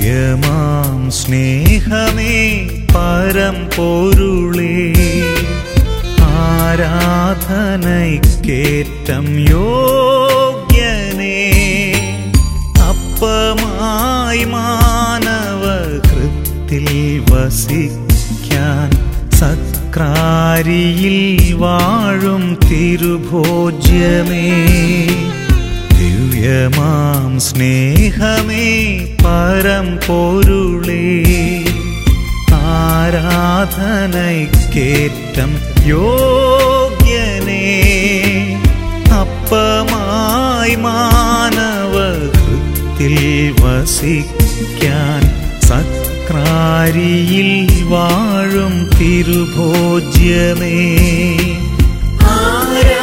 ദിവ്യമാം സ്നേഹമേ പരം പൊരുളേ ആരാധനയ്ക്കേറ്റം യോഗ്യനേ അപ്പമായി മാനവ കൃത്തിൽ വസിക്കാൻ സക്രാരിയിൽ വാഴും തിരുഭോജ്യമേ ദിവ്യമാം സ്നേഹമേ പരം പൊരുളേ ആരാധനയ്ക്കേറ്റം യോഗ്യനേ അപ്പമായി മാനവ കൃത്തിൽ വസിക്കാൻ സക്രാരിയിൽ വാഴും തിരുഭോജ്യമേ ആരാ